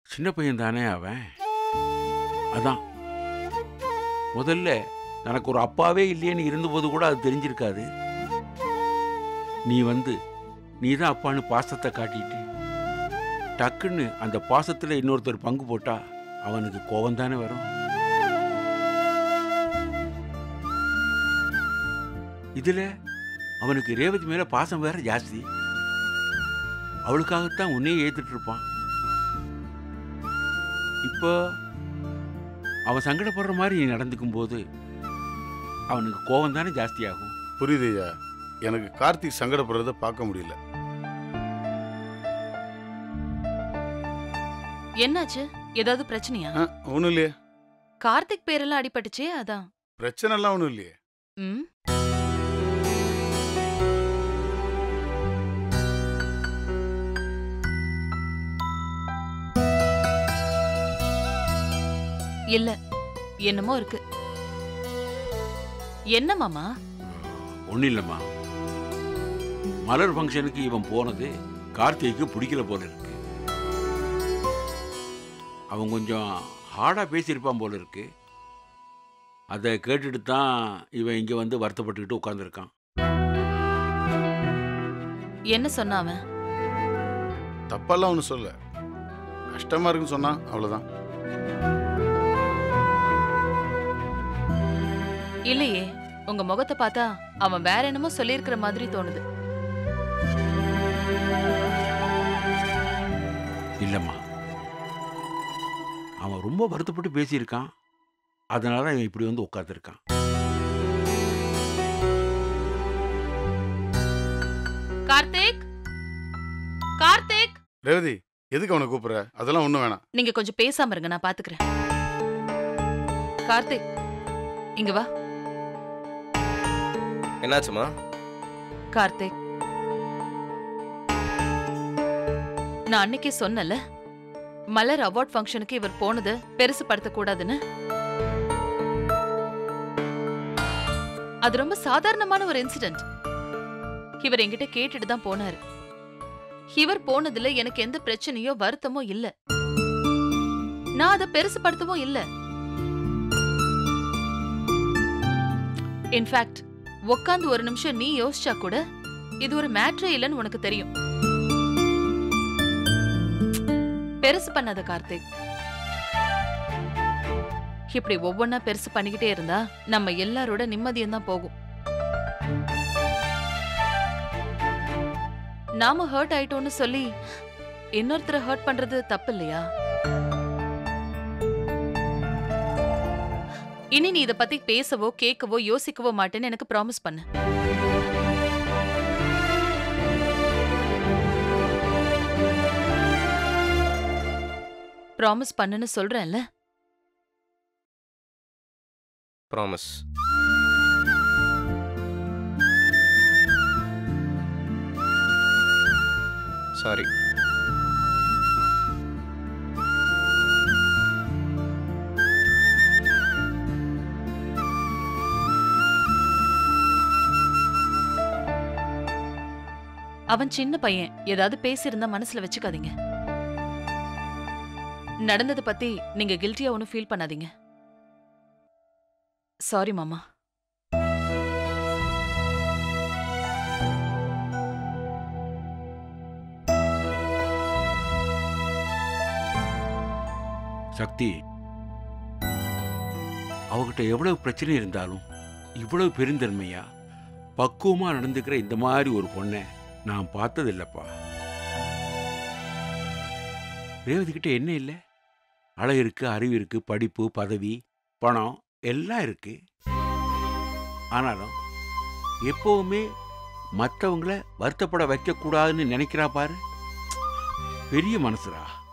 சின்ன பையன் தானே அவன் அதான் முதல்ல தனக்கு ஒரு அப்பாவே இல்லையேன்னு இருந்தபோது கூட அது தெரிஞ்சிருக்காது நீ வந்து நீ தான் அப்பான்னு பாசத்தை காட்டிட்டு டக்குன்னு அந்த பாசத்தில் இன்னொருத்தர் பங்கு போட்டா அவனுக்கு கோபம் தானே வரும் இதுல அவனுக்கு ரேவதி மேல பாசம் வேற ஜாஸ்தி அவளுக்காகத்தான் உன்னையே ஏத்துட்டு இருப்பான் இப்போ அவன் சங்கடப்படுற மாதிரி நீ நடந்துக்கும் போது அவனுக்கு கோபம் தானே ஜாஸ்தியாகும் புரியுது ஐயா எனக்கு கார்த்திக் சங்கடப்படுறத பார்க்க முடியல என்னாச்சு ஏதாவது பிரச்சனையா ஒன்றும் இல்லையே கார்த்திக் பேரெல்லாம் அடிபட்டுச்சே அதான் பிரச்சனைலாம் ஒன்றும் இல்லையே ம் இல்ல என்னமோ இருக்கு என்ன மாமா ஒன்றும் இல்லைம்மா மலர் ஃபங்க்ஷனுக்கு இவன் போனது கார்த்திகைக்கு பிடிக்கல போல இருக்கு அவன் கொஞ்சம் ஹார்டாக பேசியிருப்பான் போல இருக்கு அதை கேட்டுட்டு தான் இவன் இங்கே வந்து வருத்தப்பட்டுக்கிட்டு உட்காந்துருக்கான் என்ன சொன்னான் அவன் தப்பெல்லாம் ஒன்றும் சொல்ல கஷ்டமா இருக்குன்னு சொன்னா அவ்வளோதான் இல்லையே உங்க முகத்தை பார்த்தா அவன் வேற என்னமோ சொல்லியிருக்கிற மாதிரி தோணுது இல்லைம்மா அவன் ரொம்ப வருத்தப்பட்டு பேசியிருக்கான் அதனால தான் இவன் இப்படி வந்து உட்காந்துருக்கான் கார்த்திக் கார்த்திக் ரேவதி எதுக்கு அவனை கூப்பிடுற அதெல்லாம் ஒன்றும் வேணாம் நீங்க கொஞ்சம் பேசாம இருங்க நான் பாத்துக்கிறேன் கார்த்திக் இங்க வா என்னாச்சுமா கார்த்திக் நான் அன்னைக்கே சொன்னல மலர் அவார்ட் ஃபங்க்ஷனுக்கு இவர் போனது பெருசு படுத்த கூடாதுன்னு அது ரொம்ப சாதாரணமான ஒரு இன்சிடென்ட் இவர் என்கிட்ட கேட்டுட்டு தான் போனாரு இவர் போனதுல எனக்கு எந்த பிரச்சனையோ வருத்தமோ இல்ல நான் அதை பெருசுபடுத்தவும் இல்ல இன்ஃபேக்ட் உக்காந்து ஒரு நிமிஷம் நீ யோசிச்சா கூட இது ஒரு மேட்ரே இல்லைன்னு உனக்கு தெரியும் பெருசு பண்ணாத கார்த்திக் இப்படி ஒவ்வொன்னா பெருசு பண்ணிக்கிட்டே இருந்தா நம்ம எல்லாரோட நிம்மதியும் தான் போகும் நாம ஹர்ட் ஆயிட்டோம்னு சொல்லி இன்னொருத்தரை ஹர்ட் பண்றது தப்பு இல்லையா இனி நீ இத பத்தி பேசவோ கேட்கவோ யோசிக்கவோ மாட்டேன்னு எனக்கு ப்ராமிஸ் பண்ணு ப்ராமிஸ் பண்ணுன்னு சொல்றேன்ல ப்ராமிஸ் சாரி அவன் சின்ன பையன் ஏதாவது பேசியிருந்தா மனசுல வச்சுக்காதீங்க நடந்தது பத்தி நீங்க கில்ட்டியா ஒன்றும் ஃபீல் பண்ணாதீங்க சாரி மாமா சக்தி அவகிட்ட எவ்வளவு பிரச்சனை இருந்தாலும் இவ்வளவு பெருந்தன்மையா பக்குவமா நடந்துக்கிற இந்த மாதிரி ஒரு பொண்ணை நான் பார்த்ததில்லப்பா ரேவதி கிட்ட என்ன இல்லை அழகு இருக்கு அறிவு இருக்கு படிப்பு பதவி பணம் எல்லாம் இருக்கு ஆனாலும் எப்பவுமே மற்றவங்கள வருத்தப்பட வைக்கக்கூடாதுன்னு நினைக்கிறா பாரு பெரிய மனசுடா